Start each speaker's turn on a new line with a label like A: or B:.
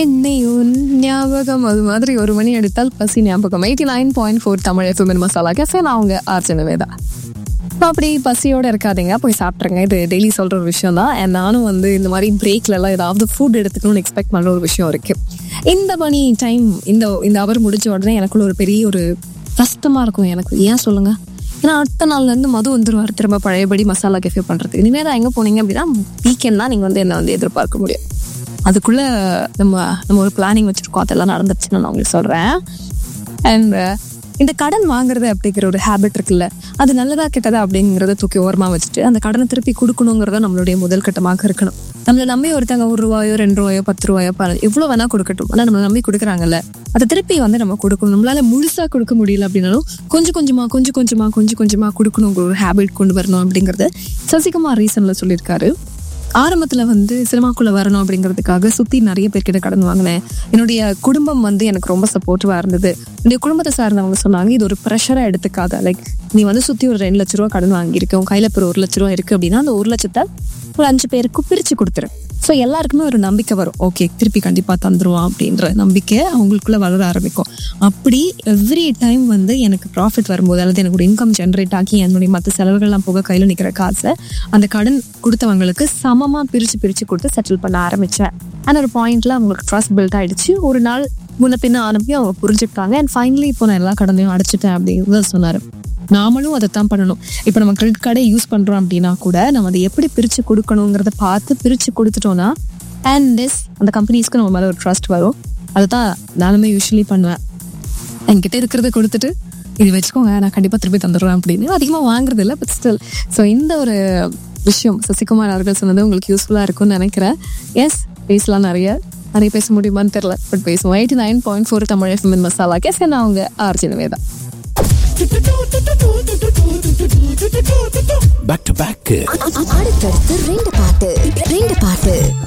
A: என்னை உன் ஞாபகம் அது மாதிரி ஒரு மணி எடுத்தால் பசி ஞாபகம் eighty nine point four Tamil FM Masala cafe நான் அவங்க ஆர்ச்சனை வேதா இப்போ அப்படி பசியோட இருக்காதீங்க போய் சாப்பிட்ருங்க இது டெய்லி சொல்கிற ஒரு விஷயம் தான் And நானும் வந்து இந்த மாதிரி பிரேக்லலாம் ஏதாவது ஃபுட் எடுத்துக்கணும்னு எக்ஸ்பெக்ட் பண்ணுற ஒரு விஷயம் இருக்கு இந்த மணி டைம் இந்த இந்த அவர் முடிஞ்ச உடனே எனக்குள்ள ஒரு பெரிய ஒரு கஷ்டமாக இருக்கும் எனக்கு ஏன் சொல்லுங்க ஏன்னா அடுத்த நாள்லேருந்து மது வந்துருவார் திரும்ப பழையபடி மசாலா கெஃபே பண்ணுறதுக்கு இனிமேல் தான் எங்கே போனீங்க அப்படின்னா வீக்கெண்ட் தான் நீங்கள் வந்து என்ன வந்து எதிர்பார்க்க முடியும் அதுக்குள்ள நம்ம நம்ம ஒரு பிளானிங் வச்சிருக்கோம் அதெல்லாம் நடந்துச்சுன்னு நான் உங்களுக்கு சொல்றேன் அண்ட் இந்த கடன் வாங்குறது அப்படிங்கிற ஒரு ஹேபிட் இருக்குல்ல அது நல்லதா கெட்டதா அப்படிங்கிறத தூக்கி ஓரமா வச்சுட்டு அந்த கடனை திருப்பி கொடுக்கணுங்கிறத நம்மளுடைய முதல் கட்டமாக இருக்கணும் நம்மளை நம்பி ஒருத்தங்க ஒரு ரூபாயோ ரெண்டு ரூபாயோ பத்து ரூபாயோ ப எவ்வளோ வேணா கொடுக்கட்டும் ஆனால் நம்மளை நம்பி கொடுக்குறாங்கல்ல அதை திருப்பி வந்து நம்ம கொடுக்கணும் நம்மளால முழுசா கொடுக்க முடியல அப்படின்னாலும் கொஞ்சம் கொஞ்சமா கொஞ்சம் கொஞ்சமா கொஞ்சம் கொஞ்சமா கொடுக்கணுங்கிற ஒரு ஹேபிட் கொண்டு வரணும் அப்படிங்கறது சசிகுமார் ரீசன்ல சொல்லியிருக்காரு ஆரம்பத்தில் வந்து சினிமாக்குள்ளே வரணும் அப்படிங்கிறதுக்காக சுற்றி நிறைய பேர்கிட்ட கடன் வாங்கினேன் என்னுடைய குடும்பம் வந்து எனக்கு ரொம்ப சப்போர்ட்டிவாக இருந்தது என்னுடைய குடும்பத்தை சார்ந்தவங்க சொன்னாங்க இது ஒரு ப்ரெஷராக எடுத்துக்காத லைக் நீ வந்து சுற்றி ஒரு ரெண்டு லட்ச ரூபா கடன் வாங்கியிருக்க உன் கையில் இப்போ ஒரு லட்ச ரூபா இருக்குது அப்படின்னா அந்த ஒரு லட்சத்தை ஒரு அஞ்சு பேருக்கு பிரித்து கொடுத்துரு ஸோ எல்லாருக்குமே ஒரு நம்பிக்கை வரும் ஓகே திருப்பி கண்டிப்பாக தந்துருவான் அப்படின்ற நம்பிக்கை அவங்களுக்குள்ள வளர ஆரம்பிக்கும் அப்படி எவ்ரி டைம் வந்து எனக்கு ப்ராஃபிட் வரும்போது அல்லது எனக்கு ஒரு இன்கம் ஜென்ரேட் ஆகி என்னுடைய மற்ற செலவுகள்லாம் போக கையில் நிற்கிற காசை அந்த கடன் கொடுத்தவங்களுக்கு சமமாக பிரித்து பிரித்து கொடுத்து செட்டில் பண்ண ஆரம்பித்தேன் அந்த ஒரு பாயிண்ட்ல அவங்களுக்கு ட்ரஸ்ட் பில்ட் ஆயிடுச்சு ஒரு நாள் முன்ன பின்ன ஆனப்பையும் அவங்க புரிஞ்சுக்கிட்டாங்க அண்ட் ஃபைனலி இப்போ நான் எல்லா கடனையும் அடைச்சிட்டேன் அப்படிங்கிறத சொன்னார் நாமளும் அதை தான் பண்ணணும் இப்போ நம்ம கிரெடிட் கார்டை யூஸ் பண்ணுறோம் அப்படின்னா கூட நம்ம அதை எப்படி பிரித்து கொடுக்கணுங்கிறத பார்த்து பிரித்து கொடுத்துட்டோம்னா அண்ட் திஸ் அந்த கம்பெனிஸ்க்கு நம்ம மேலே ஒரு ட்ரஸ்ட் வரும் அதை தான் நானுமே யூஸ்வலி பண்ணுவேன் என்கிட்ட இருக்கிறத கொடுத்துட்டு இது வச்சுக்கோங்க நான் கண்டிப்பாக திருப்பி தந்துடுவேன் அப்படின்னு அதிகமாக வாங்குறது இல்லை பட் ஸ்டில் ஸோ இந்த ஒரு விஷயம் சசிகுமார் அவர்கள் சொன்னது உங்களுக்கு யூஸ்ஃபுல்லாக இருக்கும்னு நினைக்கிறேன் எஸ் பேசலாம் நிறைய நிறைய பேச முடியுமான்னு தெரில பட் பேசுவோம் eighty nine point four Tamil FM Masala கேஸ் நான் அவங்க ஆர்ஜினவே தான்
B: பேக் டு பேக்
C: அடுத்தடுத்து ரெண்டு பாட்டு ரெண்டு பாட்டு